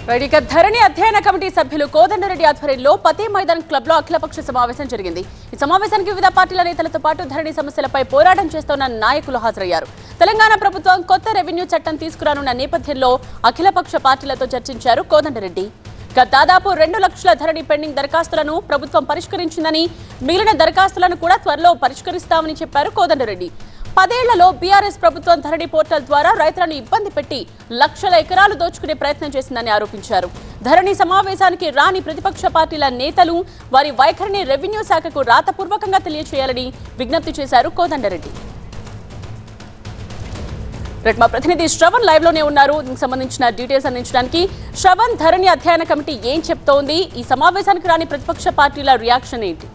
right ఇక ధరణి అధ్యయన committee సభ్యులు కోదండరెడ్డి ఆధ్వర్యంలో పతే మైదాన్ క్లబ్ లో అఖిలపక్ష సమావేశం జరిగింది ఈ సమావేశానికి వివిధ పార్టీల నేతలతో పాటు ధరణి సమస్యలపై పోరాటం చేస్తున్న నాయకులు హాజరయ్యారు తెలంగాణ ప్రభుత్వం కొత్త రెవెన్యూ చట్టం తీసుకురానున్న నేపథ్యంలో అఖిలపక్ష పార్టీలతో చర్చించారు కోదండరెడ్డి ఇక దాదాపు రెండు లక్షల ధరణి పెండింగ్ దరఖాస్తులను ప్రభుత్వం పరిష్కరించిందని మిగిలిన దరఖాస్తులను కూడా త్వరలో పరిష్కరిస్తామని చెప్పారు కోదండరెడ్డి పదేళ్లలో బీఆర్ఎస్ ప్రభుత్వం ధరణి పోర్టల్ ద్వారా రైతులను ఇబ్బంది పెట్టి లక్షల ఎకరాలు దోచుకునే ప్రయత్నం చేసిందని ఆరోపించారు ధరణి సమావేశానికి రాని ప్రతిపక్ష పార్టీల నేతలు వారి వైఖరిని రెవెన్యూ శాఖకు రాతపూర్వకంగా తెలియచేయాలని విజ్ఞప్తి చేశారు కోదండరెడ్డి రైట్ మా ప్రతినిధి శ్రవణ్ లైవ్ లోనే ఉన్నారు దీనికి సంబంధించిన డీటెయిల్స్ అందించడానికి శ్రవణ్ ధరణి అధ్యయన కమిటీ ఏం చెప్తోంది ఈ సమావేశానికి రాని ప్రతిపక్ష పార్టీల రియాక్షన్ ఏంటి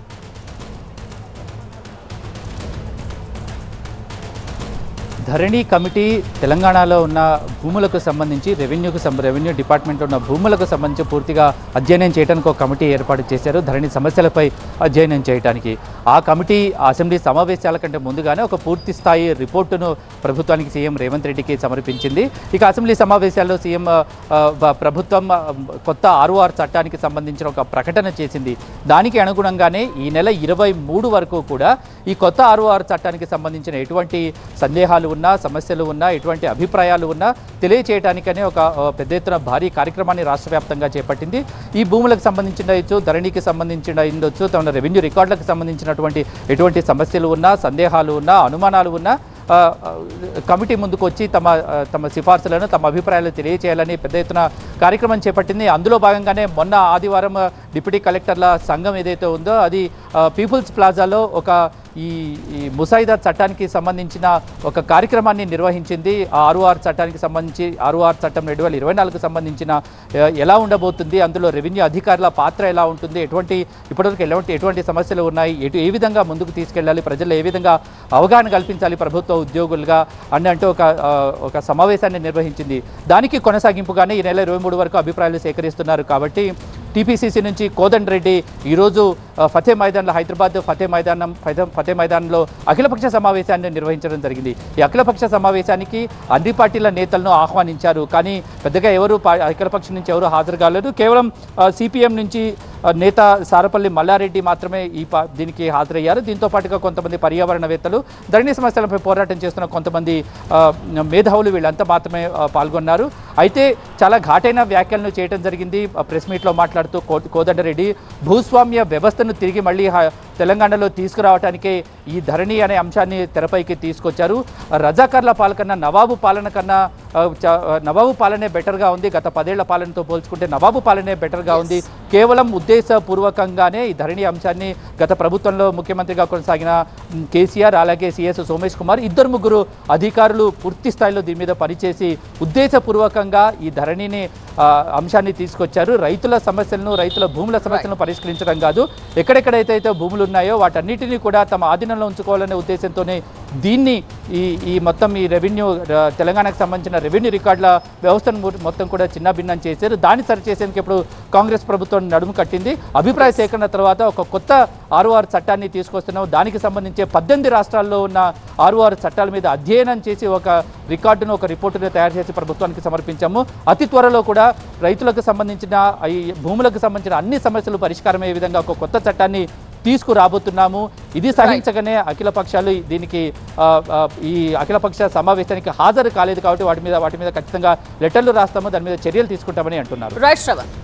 ధరణి కమిటీ తెలంగాణలో ఉన్న భూములకు సంబంధించి రెవెన్యూకు సం రెవెన్యూ డిపార్ట్మెంట్లో ఉన్న భూములకు సంబంధించి పూర్తిగా అధ్యయనం చేయడానికి ఒక కమిటీ ఏర్పాటు చేశారు ధరణి సమస్యలపై అధ్యయనం చేయడానికి ఆ కమిటీ అసెంబ్లీ సమావేశాల కంటే ముందుగానే ఒక పూర్తి స్థాయి రిపోర్టును ప్రభుత్వానికి సీఎం రేవంత్ రెడ్డికి సమర్పించింది ఇక అసెంబ్లీ సమావేశాల్లో సీఎం ఆ, ఆ, ప్రభుత్వం ఆ, కొత్త ఆర్ఓఆర్ చట్టానికి సంబంధించిన ఒక ప్రకటన చేసింది దానికి అనుగుణంగానే ఈ నెల ఇరవై మూడు వరకు కూడా ఈ కొత్త ఆర్ఓఆర్ చట్టానికి సంబంధించిన ఎటువంటి సందేహాలు ఉన్నా సమస్యలు ఉన్నా ఎటువంటి అభిప్రాయాలు ఉన్నా తెలియచేయడానికనే ఒక ఆ, పెద్ద ఎత్తున భారీ కార్యక్రమాన్ని రాష్ట్ర వ్యాప్తంగా చేపట్టింది ఈ భూములకు సంబంధించిన ఇచ్చు ధరణికి సంబంధించిన ఉండొచ్చు తమ రెవెన్యూ రికార్డులకు సంబంధించినటువంటి ఎటువంటి సమస్యలు ఉన్నా సందేహాలు ఉన్నా అనుమానాలు ఉన్నా ఆ, ఆ, కమిటీ ముందుకు వచ్చి తమ ఆ, తమ సిఫార్సులను తమ అభిప్రాయాలు తెలియచేయాలని పెద్ద ఎత్తున కార్యక్రమం చేపట్టింది అందులో భాగంగానే మొన్న ఆదివారం ఆ, డిప్యూటీ కలెక్టర్ల సంఘం ఏదైతే ఉందో అది ఆ, పీపుల్స్ ప్లాజాలో ఒక ఈ ఈ ముసాయిదా చట్టానికి సంబంధించిన ఒక కార్యక్రమాన్ని నిర్వహించింది ఆ ఆర్ఓఆర్ చట్టానికి సంబంధించి ఆర్ఓఆర్ చట్టం రెండు వేల ఇరవై నాలుగుకు సంబంధించిన ఆ, ఎలా ఉండబోతుంది అందులో రెవెన్యూ అధికారుల పాత్ర ఎలా ఉంటుంది ఎటువంటి ఇప్పటివరకు ఎలాంటి ఎటువంటి సమస్యలు ఉన్నాయి ఎటు ఏ విధంగా ముందుకు తీసుకెళ్ళాలి ప్రజల్లో ఏ విధంగా అవగాహన కల్పించాలి ప్రభుత్వ ఉద్యోగులుగా అని అంటూ ఒక ఆ, ఒక సమావేశాన్ని నిర్వహించింది దానికి కొనసాగింపుగానే ఈ నెల ఇరవై మూడు వరకు అభిప్రాయాలు సేకరిస్తున్నారు కాబట్టి టీపీసీసీ నుంచి కోదండ్ రెడ్డి ఈరోజు ఆ, ఫతే మైదాన్లో హైదరాబాద్ ఫతే మైదానం ఫతే- ఫతే మైదానంలో అఖిలపక్ష సమావేశాన్ని నిర్వహించడం జరిగింది ఈ అఖిలపక్ష సమావేశానికి అన్ని పార్టీల నేతలను ఆహ్వానించారు కానీ పెద్దగా ఎవరు పా- అఖిలపక్షం నుంచి ఎవరు హాజరు కాలేదు కేవలం సిపిఎం నుంచి ఆ, నేత సారపల్లి మల్లారెడ్డి మాత్రమే ఈ పా- దీనికి హాజరయ్యారు దీంతో పాటుగా కొంతమంది పర్యావరణవేత్తలు ధరణి సమస్యలపై పోరాటం చేస్తున్న కొంతమంది ఆ, మేధావులు వీళ్ళంతా మాత్రమే ఆ, పాల్గొన్నారు అయితే చాలా ఘాటైన వ్యాఖ్యలను చేయడం జరిగింది ఆ, ప్రెస్ మీట్లో మాట్లాడుతూ కో- కోదండరెడ్డి భూస్వామ్య వ్యవస్థను తిరిగి మళ్ళీ హ- తెలంగాణలో తీసుకురావడానికే ఈ ధరణి అనే అంశాన్ని తెరపైకి తీసుకొచ్చారు రజాకర్ల పాలన కన్నా నవాబు పాలన కన్నా ఆ, చ- ఆ, నవాబు పాలనే బెటర్గా ఉంది గత పదేళ్ల పాలనతో పోల్చుకుంటే నవాబు పాలనే బెటర్గా ఉంది కేవలం ఉద్దేశపూర్వకంగానే ఈ ధరణి అంశాన్ని గత ప్రభుత్వంలో ముఖ్యమంత్రిగా కొనసాగిన మ్, కేసీఆర్ అలాగే సిఎస్ సోమేష్ కుమార్ ఇద్దరు ముగ్గురు అధికారులు పూర్తి స్థాయిలో దీని మీద పనిచేసి ఉద్దేశపూర్వకంగా ఈ ధరణిని ఆ, అంశాన్ని తీసుకొచ్చారు రైతుల సమస్యలను రైతుల భూముల సమస్యలను పరిష్కరించడం కాదు ఎక్కడెక్కడైతే అయితే భూములు ఉన్నాయో వాటన్నిటినీ కూడా తమ ఆధీనంలో ఉంచుకోవాలనే ఉద్దేశంతోనే దీన్ని ఈ ఈ మొత్తం ఈ రెవెన్యూ ర- తెలంగాణకు సంబంధించిన రెవెన్యూ రికార్డుల వ్యవస్థను ము- మొత్తం కూడా చిన్నభిన్నం చేశారు దాన్ని సరిచేసేందుకు ఇప్పుడు కాంగ్రెస్ ప్రభుత్వం నడుము కట్టింది అభిప్రాయ సేకరణ తర్వాత ఒక కొత్త ఆర్ఓఆర్ చట్టాన్ని తీసుకొస్తున్నాం దానికి సంబంధించి పద్దెనిమిది రాష్ట్రాల్లో ఉన్న ఆర్ఓఆర్ చట్టాల మీద అధ్యయనం చేసి ఒక రికార్డును ఒక రిపోర్టును తయారు చేసి ప్రభుత్వానికి సమర్పించాము అతి త్వరలో కూడా రైతులకు సంబంధించిన ఈ భూములకు సంబంధించిన అన్ని సమస్యలు పరిష్కారమయ్యే విధంగా ఒక కొత్త చట్టాన్ని తీసుకురాబోతున్నాము ఇది సహించగానే అఖిల పక్షాలు దీనికి ఆ, ఆ, ఈ అఖిలపక్ష సమావేశానికి హాజరు కాలేదు కాబట్టి వాటి మీద వాటి మీద ఖచ్చితంగా లెటర్లు రాస్తాము దాని మీద చర్యలు తీసుకుంటామని అంటున్నారు రైట్ శ్రవణ్